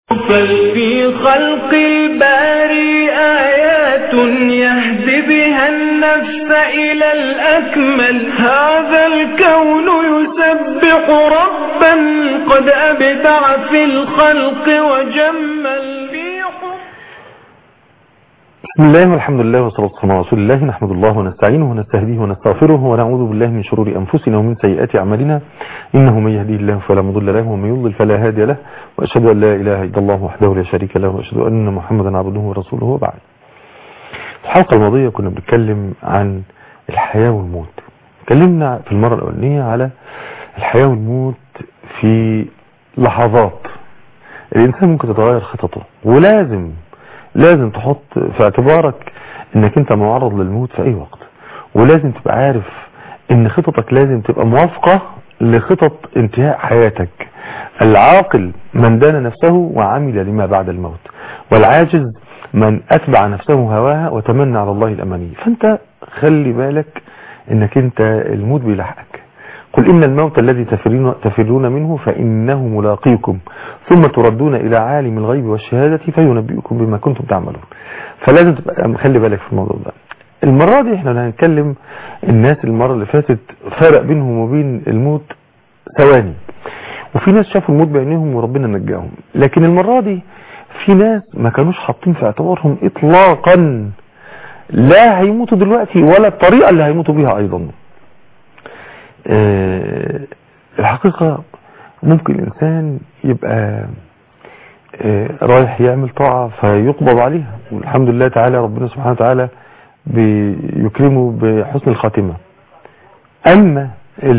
بل في خلق الباري آيات يهدي بها النفس إلى الأكمل هذا الكون يسبح ربا قد أبدع في الخلق وجمل في بسم الله والحمد لله والصلاة والسلام على رسول الله نحمد الله ونستعينه ونستهديه ونستغفره ونعوذ بالله من شرور أنفسنا ومن سيئات أعمالنا إنه من يهديه الله فلا مضل له ومن يضلل فلا هادي له وأشهد أن لا إله إلا الله وحده لا شريك له وأشهد أن محمدا عبده ورسوله وبعد الحلقة الماضية كنا بنتكلم عن الحياة والموت اتكلمنا في المرة الأولانية على الحياة والموت في لحظات الإنسان ممكن تتغير خططه ولازم لازم تحط في اعتبارك انك انت معرض للموت في اي وقت ولازم تبقى عارف ان خططك لازم تبقى موافقة لخطط انتهاء حياتك العاقل من دان نفسه وعمل لما بعد الموت والعاجز من اتبع نفسه هواها وتمنى على الله الاماني فانت خلي بالك انك انت الموت بيلحقك قل إن الموت الذي تفرون, تفرون منه فإنه ملاقيكم ثم تردون إلى عالم الغيب والشهادة فينبئكم بما كنتم تعملون فلازم تبقى خلي بالك في الموضوع ده المرة دي احنا هنتكلم الناس المرة اللي فاتت فرق بينهم وبين الموت ثواني وفي ناس شافوا الموت بعينيهم وربنا نجاهم لكن المرة دي في ناس ما كانوش حاطين في اعتبارهم اطلاقا لا هيموتوا دلوقتي ولا الطريقة اللي هيموتوا بيها ايضا أه الحقيقة ممكن الإنسان يبقى أه رايح يعمل طاعة فيقبض عليها والحمد لله تعالى ربنا سبحانه وتعالى بيكرمه بحسن الخاتمة أما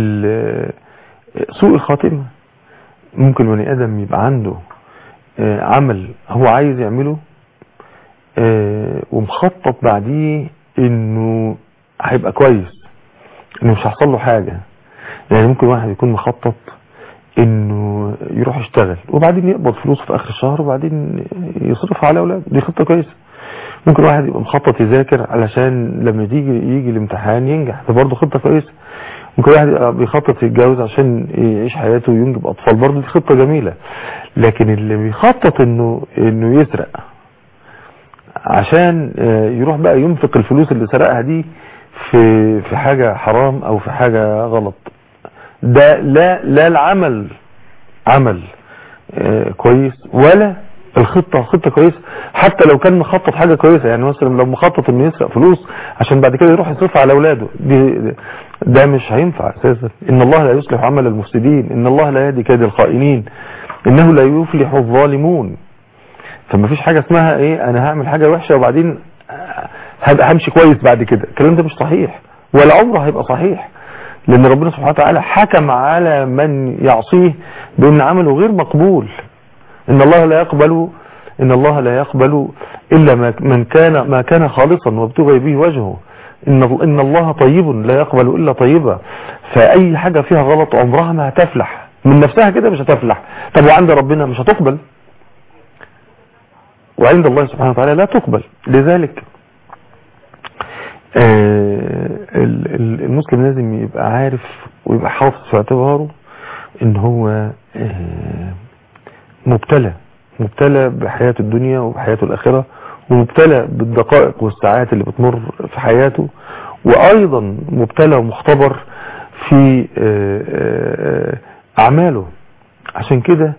سوء الخاتمة ممكن بني آدم يبقى عنده أه عمل هو عايز يعمله ومخطط بعديه انه هيبقى كويس انه مش هيحصل له حاجة يعني ممكن واحد يكون مخطط انه يروح يشتغل وبعدين يقبض فلوس في اخر الشهر وبعدين يصرفها على اولاده دي خطة كويسة ممكن واحد يبقى مخطط يذاكر علشان لما يجي يجي الامتحان ينجح ده برضه خطة كويسة ممكن واحد يبقى بيخطط يتجوز عشان يعيش حياته وينجب اطفال برضه دي خطة جميلة لكن اللي بيخطط انه انه يسرق عشان يروح بقى ينفق الفلوس اللي سرقها دي في في حاجة حرام او في حاجة غلط ده لا لا العمل عمل آه كويس ولا الخطة خطة كويسة حتى لو كان مخطط حاجة كويسة يعني مثلا لو مخطط انه يسرق فلوس عشان بعد كده يروح يصرفها على اولاده دي ده مش هينفع اساسا ان الله لا يصلح عمل المفسدين ان الله لا يهدي كيد الخائنين انه لا يفلح الظالمون فما فيش حاجة اسمها ايه انا هعمل حاجة وحشة وبعدين هبقى همشي كويس بعد كده الكلام ده مش صحيح ولا عمره هيبقى صحيح لان ربنا سبحانه وتعالى حكم على من يعصيه بان عمله غير مقبول ان الله لا يقبل ان الله لا يقبل الا ما من كان ما كان خالصا وابتغي به وجهه ان ان الله طيب لا يقبل الا طيبا فاي حاجة فيها غلط عمرها ما هتفلح من نفسها كده مش هتفلح طب وعند ربنا مش هتقبل وعند الله سبحانه وتعالى لا تقبل لذلك المسلم لازم يبقى عارف ويبقى حافظ في اعتباره ان هو مبتلى مبتلى بحياة الدنيا وبحياة الآخرة ومبتلى بالدقائق والساعات اللي بتمر في حياته وأيضا مبتلى ومختبر في أعماله عشان كده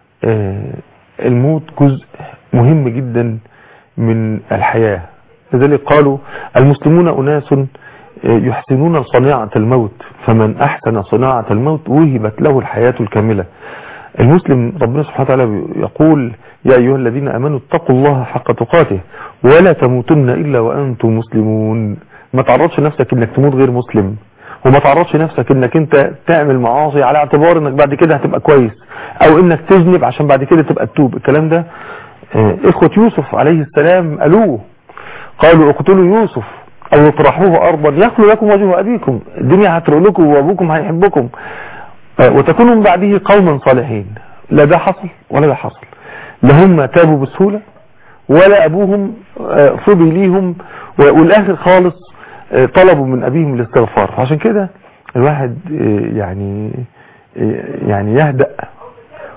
الموت جزء مهم جدا من الحياة لذلك قالوا المسلمون أناس يحسنون صناعة الموت فمن أحسن صناعة الموت وهبت له الحياة الكاملة المسلم ربنا سبحانه وتعالى يقول يا أيها الذين أمنوا اتقوا الله حق تقاته ولا تموتن إلا وأنتم مسلمون ما تعرضش نفسك انك تموت غير مسلم وما تعرضش نفسك انك انت تعمل معاصي على اعتبار انك بعد كده هتبقى كويس او انك تذنب عشان بعد كده تبقى تتوب الكلام ده اخوة يوسف عليه السلام قالوه قالوا اقتلوا يوسف او اطرحوه ارضا يخلو لكم وجه ابيكم الدنيا هترق لكم وابوكم هيحبكم وتكونوا من بعده قوما صالحين لا ده حصل ولا ده حصل لا هم تابوا بسهولة ولا ابوهم فضي ليهم والاخر خالص طلبوا من ابيهم الاستغفار عشان كده الواحد يعني يعني يهدأ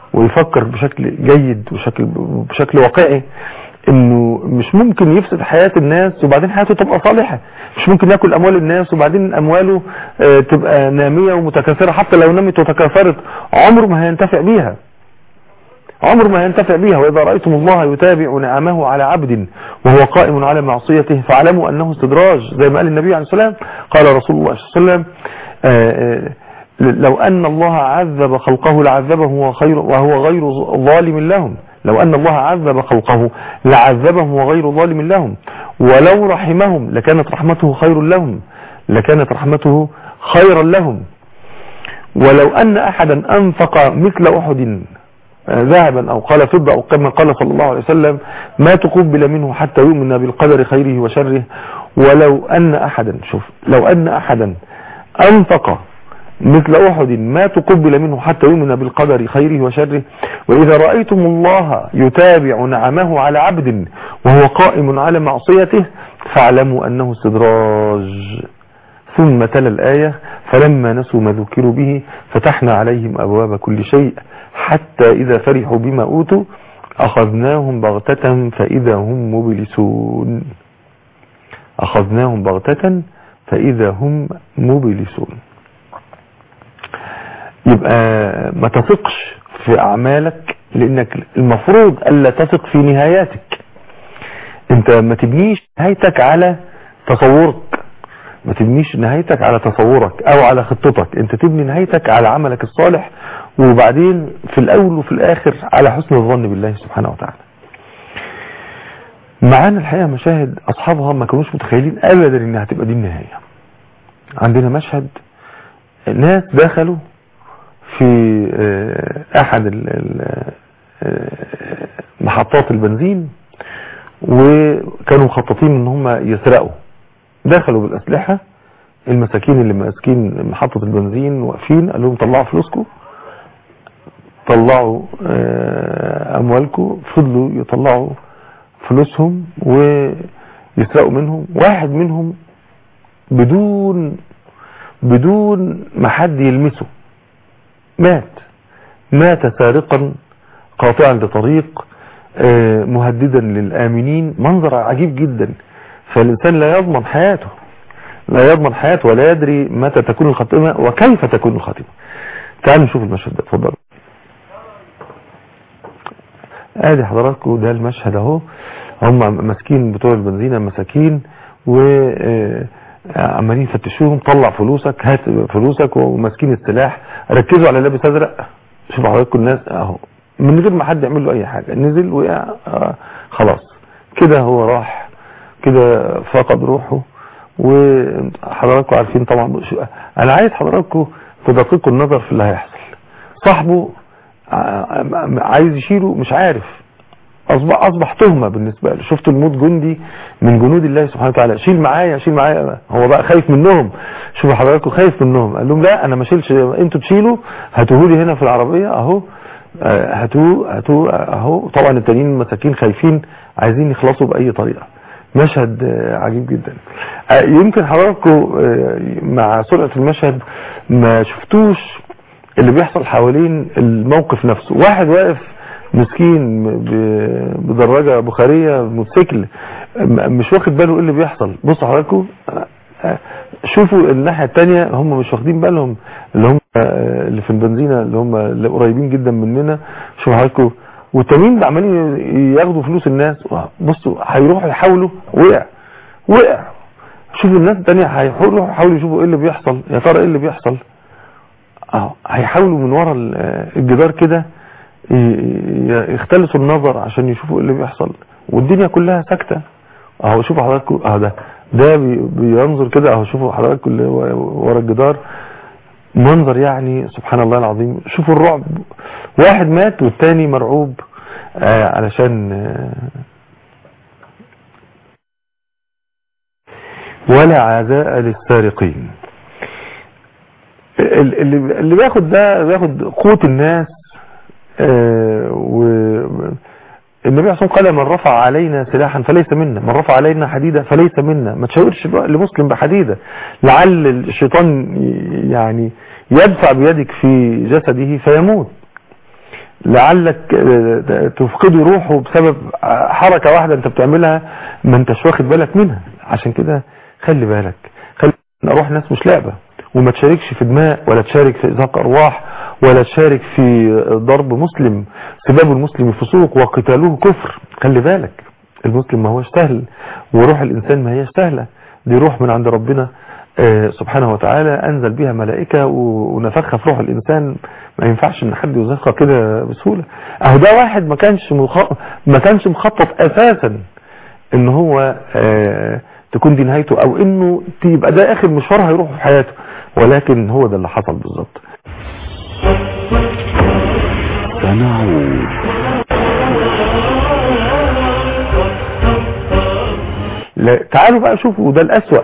ويفكر بشكل جيد وشكل بشكل واقعي انه مش ممكن يفسد حياة الناس وبعدين حياته تبقى صالحة مش ممكن ياكل اموال الناس وبعدين امواله آه، تبقى نامية ومتكاثرة حتى لو نمت وتكاثرت عمره ما هينتفع بيها عمر ما ينتفع بها وإذا رأيتم الله يتابع نعمه على عبد وهو قائم على معصيته فاعلموا أنه استدراج زي ما قال النبي عليه السلام قال رسول الله صلى الله عليه وسلم آه، آه، لو أن الله عذب خلقه لعذبهم وهو خير وهو غير ظالم لهم لو أن الله عذب خلقه لعذبهم وغير ظالم لهم ولو رحمهم لكانت رحمته خير لهم لكانت رحمته خيرا لهم ولو أن أحدا أنفق مثل أحد ذهبا أو قال فضة أو كما قال صلى الله عليه وسلم ما تقبل منه حتى يؤمن بالقدر خيره وشره ولو أن أحدا شوف لو أن أحدا أنفق مثل أحد ما تقبل منه حتى يؤمن بالقدر خيره وشره وإذا رأيتم الله يتابع نعمه على عبد وهو قائم على معصيته فاعلموا أنه استدراج ثم تلا الآية فلما نسوا ما ذكروا به فتحنا عليهم أبواب كل شيء حتى إذا فرحوا بما أوتوا أخذناهم بغتة فإذا هم مبلسون أخذناهم بغتة فإذا هم مبلسون يبقى ما تثقش في أعمالك لأنك المفروض ألا تثق في نهاياتك انت ما تبنيش نهايتك على تصورك ما تبنيش نهايتك على تصورك او على خطتك انت تبني نهايتك على عملك الصالح وبعدين في الاول وفي الاخر على حسن الظن بالله سبحانه وتعالى معانا الحقيقة مشاهد اصحابها ما كانوش متخيلين ابدا انها هتبقى دي النهاية عندنا مشهد ناس دخلوا في آه، احد ال- ال- آه، محطات البنزين وكانوا مخططين ان هم يسرقوا دخلوا بالاسلحة المساكين اللي ماسكين محطة البنزين واقفين قال لهم طلعوا فلوسكم طلعوا آه، اموالكم فضلوا يطلعوا فلوسهم ويسرقوا منهم واحد منهم بدون بدون ما حد يلمسه مات مات سارقا قاطعا لطريق آه، مهددا للآمنين منظر عجيب جدا فالإنسان لا يضمن حياته لا يضمن حياته ولا يدري متى تكون الخاتمة وكيف تكون الخاتمة تعالوا نشوف المشهد ده اتفضل ادي حضراتكم ده المشهد اهو هم ماسكين بتوع البنزينة مساكين و آه، عمالين يفتشوهم طلع فلوسك هات فلوسك وماسكين السلاح ركزوا على لابس ازرق شوفوا حضراتكم الناس اهو من غير ما حد يعمل له اي حاجة نزل وقع آه، خلاص كده هو راح كده فقد روحه وحضراتكم عارفين طبعا شو- انا عايز حضراتكم تدققوا النظر في اللي هيحصل صاحبه ع- عايز يشيله مش عارف اصبح اصبح تهمه بالنسبه له شفت الموت جندي من جنود الله سبحانه وتعالى شيل معايا شيل معايا هو بقى خايف منهم شوفوا حضراتكم خايف منهم قال لهم لا انا ما اشيلش انتوا تشيلوا هاتوه لي هنا في العربيه اهو آه، هاتوه هاتوه اهو طبعا التانيين المساكين خايفين عايزين يخلصوا باي طريقه مشهد آه، عجيب جدا آه، يمكن حضراتكم آه، مع سرعه المشهد ما شفتوش اللي بيحصل حوالين الموقف نفسه واحد واقف مسكين ب- بدراجة بخارية موتوسيكل م- مش واخد باله ايه اللي بيحصل بصوا حضراتكم آه، آه، شوفوا الناحية التانية هم مش واخدين بالهم اللي هم آه، اللي في البنزينة اللي هم اللي قريبين جدا مننا شوفوا حضراتكم والتانيين عمالين ياخدوا فلوس الناس بصوا هيروحوا يحاولوا وقع وقع شوفوا الناس التانية هيروحوا يحاولوا يشوفوا ايه اللي بيحصل يا ترى ايه اللي بيحصل اه هيحاولوا من ورا ال- الجدار كده ي- ي- يختلسوا النظر عشان يشوفوا ايه اللي بيحصل والدنيا كلها ساكتة اهو شوفوا حضراتكم اهو ده ده بي- بينظر كده اهو شوفوا حضراتكم اللي هو ورا الجدار منظر يعني سبحان الله العظيم شوفوا الرعب واحد مات والتاني مرعوب آه علشان آه ولا عزاء للسارقين ال- اللي اللي بياخد ده بياخد قوت الناس آه، و النبي عليه الصلاه والسلام قال من رفع علينا سلاحا فليس منا من رفع علينا حديدا فليس منا ما تشاورش بقى لمسلم بحديده لعل الشيطان ي- يعني يدفع بيدك في جسده فيموت لعلك آه، تفقدي روحه بسبب حركة واحدة انت بتعملها ما انتش واخد بالك منها عشان كده خلي بالك خلي روح ناس مش لعبة وما تشاركش في دماء ولا تشارك في إزهاق أرواح ولا تشارك في ضرب مسلم سباب المسلم فسوق وقتاله كفر خلي بالك المسلم ما هوش سهل وروح الإنسان ما هيش سهلة دي روح من عند ربنا آه، سبحانه وتعالى أنزل بها ملائكة و- ونفخها في روح الإنسان ما ينفعش إن حد يزخها كده بسهولة أهو ده واحد ما كانش مخ... ما كانش مخطط أساسا إن هو آه، تكون دي نهايته أو إنه يبقى ده آخر مشوار هيروح في حياته ولكن هو ده اللي حصل بالظبط سنعود لا تعالوا بقى شوفوا ده الأسوأ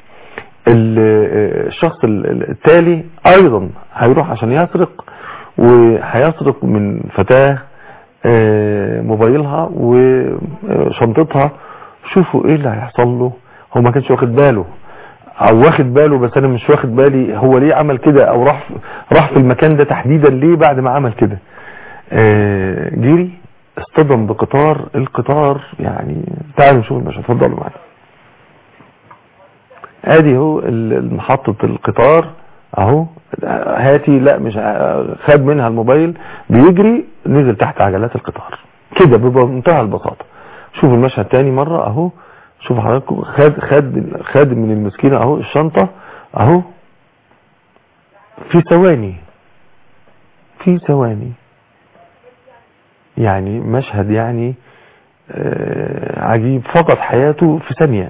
ال- الشخص ال- ال- التالي أيضا هيروح عشان يسرق وهيسرق من فتاة آه، موبايلها وشنطتها شوفوا ايه اللي هيحصل له هو ما كانش واخد باله او واخد باله بس انا مش واخد بالي هو ليه عمل كده او راح راح في المكان ده تحديدا ليه بعد ما عمل كده آه، جري اصطدم بقطار القطار يعني تعالوا نشوف المشهد اتفضلوا معايا ادي هو ال- محطة القطار اهو هاتي لا مش ه- خد منها الموبايل بيجري نزل تحت عجلات القطار كده بمنتهى البساطة شوف المشهد تاني مرة اهو شوف حضراتكم خد خد خد من المسكينة اهو الشنطة اهو في ثواني في ثواني يعني مشهد يعني آه، عجيب فقد حياته في ثانية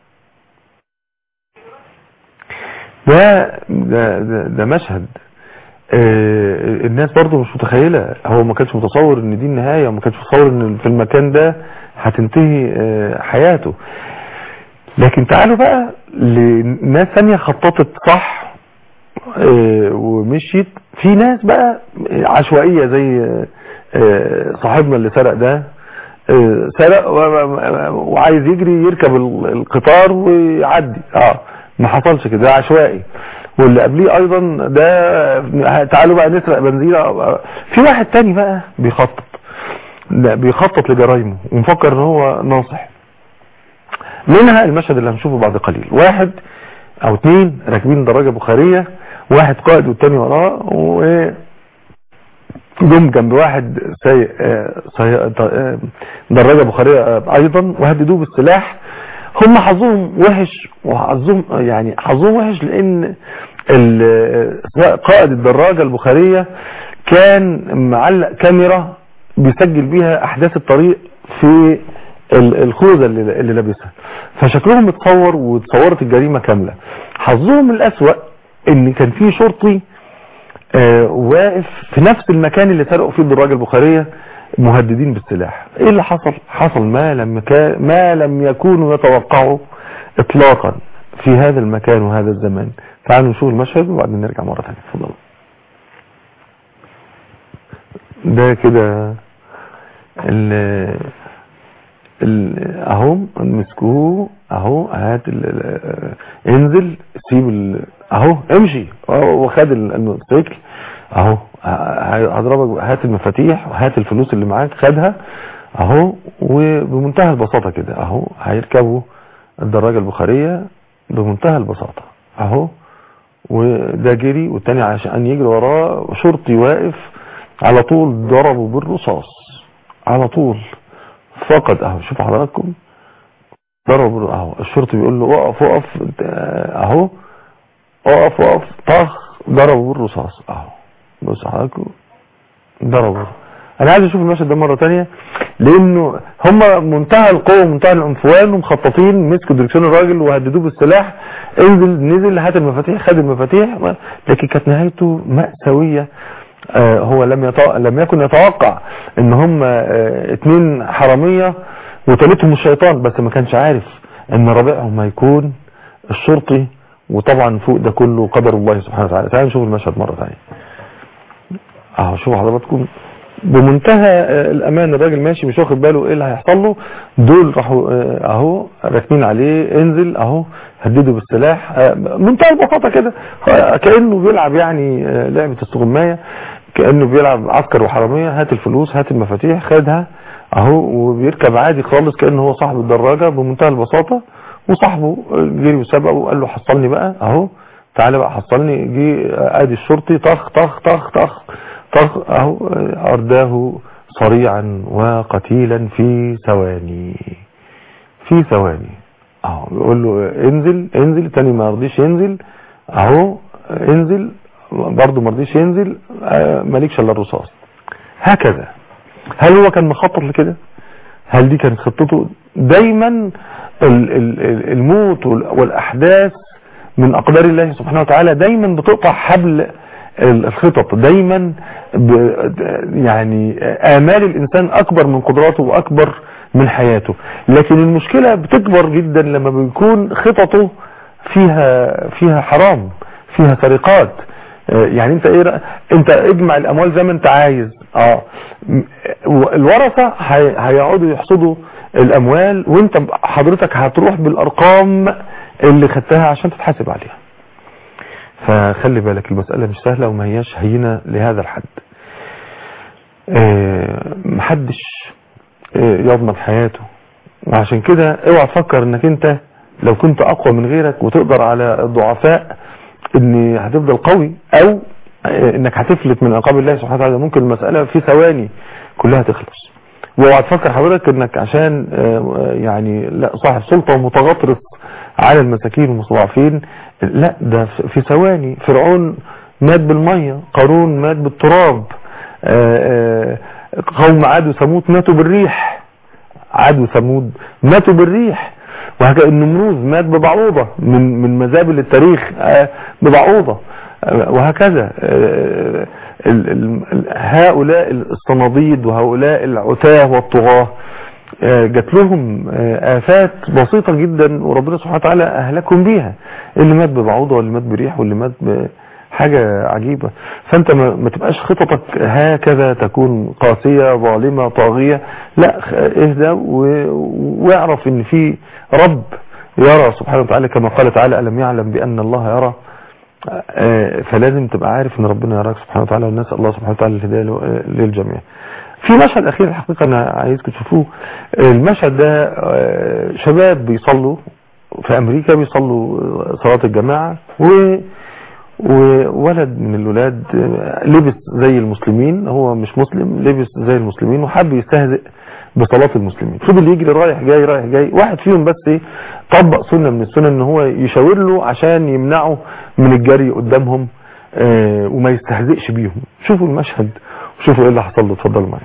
ده ده ده, ده مشهد آه، الناس برضو مش متخيلة هو ما كانش متصور ان دي النهاية وما كانش متصور ان في المكان ده هتنتهي آه، حياته لكن تعالوا بقى لناس ثانية خططت صح آه، ومشيت في ناس بقى عشوائية زي آه، صاحبنا اللي سرق ده آه، سرق و- وعايز يجري يركب ال- القطار ويعدي اه ما حصلش كده ده عشوائي واللي قبليه ايضا ده تعالوا بقى نسرق بنزينة آه، في واحد تاني بقى بيخطط لا بيخطط لجرايمه ومفكر ان هو ناصح منها المشهد اللي هنشوفه بعد قليل واحد او اتنين راكبين دراجة بخارية واحد قائد والتاني وراه و جم جنب واحد سايق آه، سايق آه، دراجة بخارية آه، ايضا وهددوه بالسلاح هم حظهم وحش وحظهم يعني حظهم وحش لان ال- سواء قائد الدراجة البخارية كان معلق كاميرا بيسجل بيها احداث الطريق في ال- الخوذة اللي, اللي لابسها فشكلهم اتصور واتصورت الجريمة كاملة حظهم الاسوأ ان كان في شرطي آه، واقف في نفس المكان اللي سرقوا فيه الدراجة البخارية مهددين بالسلاح ايه اللي حصل حصل ما لم يكا- ما لم يكونوا يتوقعوا اطلاقا في هذا المكان وهذا الزمان تعالوا نشوف المشهد وبعدين نرجع مرة ثانية اتفضلوا ده كده ال ال- اهو مسكوه اهو هات ال- ال- انزل سيب ال- اهو امشي اهو وخد ال- الموتوسيكل اهو ه- هضربك هات المفاتيح وهات الفلوس اللي معاك خدها اهو وبمنتهى البساطة كده اهو هيركبوا الدراجة البخارية بمنتهى البساطة اهو وده جري والتاني عشان يجري وراه شرطي واقف على طول ضربه بالرصاص على طول فقد اهو شوفوا حضراتكم ضربه بال- اهو الشرطي بيقول له اقف اقف اهو اقف اقف طخ ضربه بالرصاص اهو بصوا حضراتكم ضربه انا عايز اشوف المشهد ده مره تانية لانه هم منتهى القوه ومنتهى العنفوان ومخططين مسكوا دركسيون الراجل وهددوه بالسلاح انزل نزل هات المفاتيح خد المفاتيح ما- لكن كانت نهايته مأساوية آه، هو لم يتوقع لم يكن يتوقع ان هم آه، اتنين حرامية وتالتهم الشيطان بس ما كانش عارف ان رابعهم هيكون الشرطي وطبعا فوق ده كله قدر الله سبحانه وتعالى تعالوا نشوف المشهد مرة ثانية اهو شوفوا حضراتكم بمنتهى آه، الامان الراجل ماشي مش واخد باله ايه اللي هيحصل له دول راحوا آه، اهو راكنين عليه انزل اهو هددوا بالسلاح آه، منتهى البساطه كده آه، كانه بيلعب يعني آه، لعبه استغمايه كأنه بيلعب عسكر وحرامية هات الفلوس هات المفاتيح خدها اهو وبيركب عادي خالص كأنه هو صاحب الدراجة بمنتهى البساطة وصاحبه جري وسبقه وقال له حصلني بقى اهو تعالى بقى حصلني جه ادي الشرطي طخ طخ طخ طخ طخ اهو ارداه صريعا وقتيلا في ثواني في ثواني اهو يقول له انزل انزل تاني ما رضيش ينزل اهو انزل برضه ما رضيش ينزل آه، مالكش الا الرصاص هكذا هل هو كان مخطط لكده هل دي كانت خطته دايما ال- ال- ال- الموت وال- والاحداث من اقدار الله سبحانه وتعالى دايما بتقطع حبل ال- الخطط دايما ب- يعني امال الانسان اكبر من قدراته واكبر من حياته لكن المشكلة بتكبر جدا لما بيكون خططه فيها فيها حرام فيها سرقات آه، يعني انت ايه رأ- انت اجمع الاموال زي ما انت عايز اه م- الورثة هي- هيقعدوا يحصدوا الاموال وانت ب- حضرتك هتروح بالارقام اللي خدتها عشان تتحاسب عليها فخلي بالك المسألة مش سهلة وما هياش هينة لهذا الحد آه، محدش آه، يضمن حياته وعشان كده اوعى تفكر انك انت لو كنت اقوى من غيرك وتقدر على الضعفاء ان هتفضل قوي او آه، انك هتفلت من عقاب الله سبحانه وتعالى ممكن المسألة في ثواني كلها تخلص واوعى تفكر حضرتك انك عشان آه، يعني لا صاحب سلطة ومتغطرس على المساكين والمستضعفين لا ده في ثواني فرعون مات بالمية قارون مات بالتراب آه، آه، قوم عاد وثمود ماتوا بالريح عاد وثمود ماتوا بالريح وهكذا النمروذ مات ببعوضة من من مزابل التاريخ آه، ببعوضة آه، وهكذا آه، ال- ال- ال- هؤلاء الصناديد وهؤلاء العتاه والطغاة آه، جات لهم آه، آفات بسيطة جدا وربنا سبحانه وتعالى أهلكهم بيها اللي مات ببعوضة واللي مات بريح واللي مات بحاجة عجيبة فأنت ما ما تبقاش خططك هكذا تكون قاسية ظالمة طاغية لا خ- اهدى و- واعرف ان في رب يرى سبحانه وتعالى كما قال تعالى ألم يعلم بأن الله يرى آه، فلازم تبقى عارف ان ربنا يراك سبحانه وتعالى والناس الله سبحانه وتعالى الهداية له- آه، للجميع في مشهد اخير الحقيقة انا عايزكم تشوفوه المشهد ده آه، شباب بيصلوا في امريكا بيصلوا آه، صلاة الجماعة و وولد من الولاد آه، لبس زي المسلمين هو مش مسلم لبس زي المسلمين وحب يستهزئ بصلاة المسلمين فضل يجري رايح جاي رايح جاي واحد فيهم بس ايه طبق سنة من السنة ان هو يشاور له عشان يمنعه من الجري قدامهم آه، وما يستهزئش بيهم شوفوا المشهد وشوفوا ايه اللي حصل له اتفضلوا معايا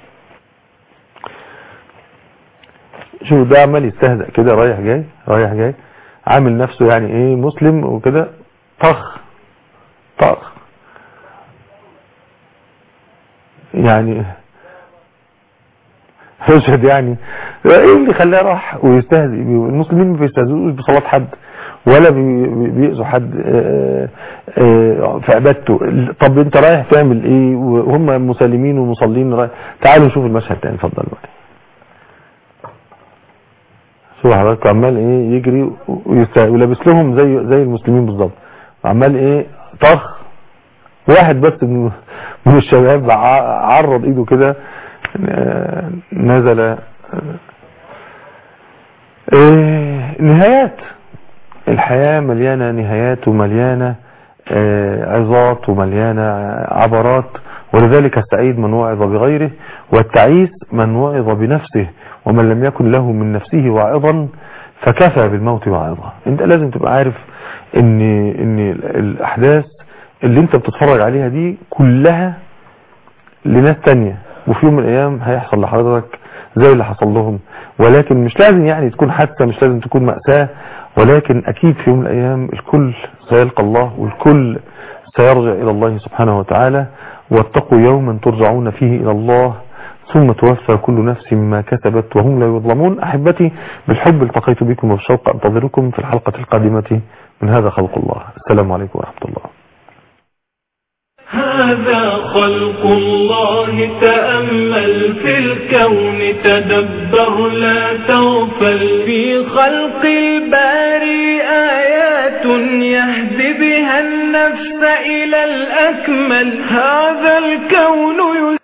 شوفوا ده عمال يستهزئ كده رايح جاي رايح جاي عامل نفسه يعني ايه مسلم وكده طخ طخ يعني يشهد يعني ايه اللي خلاه راح ويستهزئ بيه المسلمين ما بيستهزئوش بصلاة حد ولا بي- بي- بيأذوا حد آه، آه، في عبادته طب انت رايح تعمل ايه وهم مسلمين ومصلين رايح تعالوا نشوف المشهد تاني اتفضل معايا شوف حضرتك عمال ايه يجري ويست- ولابس لهم زي زي المسلمين بالظبط عمال ايه طخ واحد بس من من الشباب ع- عرض ايده كده آه، نزل آه، إيه نهايات الحياة مليانة نهايات ومليانة آه، عظات ومليانة عبرات ولذلك السعيد من وعظ بغيره والتعيس من وعظ بنفسه ومن لم يكن له من نفسه واعظا فكفى بالموت واعظا انت لازم تبقى عارف ان ان الاحداث اللي انت بتتفرج عليها دي كلها لناس تانية وفي يوم من الايام هيحصل لحضرتك زي اللي حصل لهم ولكن مش لازم يعني تكون حادثة مش لازم تكون مأساة ولكن اكيد في يوم من الايام الكل سيلقى الله والكل سيرجع الى الله سبحانه وتعالى واتقوا يوما ترجعون فيه الى الله ثم توفى كل نفس ما كسبت وهم لا يظلمون احبتي بالحب التقيت بكم وبالشوق انتظركم في الحلقة القادمة من هذا خلق الله السلام عليكم ورحمة الله هذا خلق الله تأمل في الكون تدبر لا تغفل في خلق الباري آيات يهدي بها النفس إلى الأكمل هذا الكون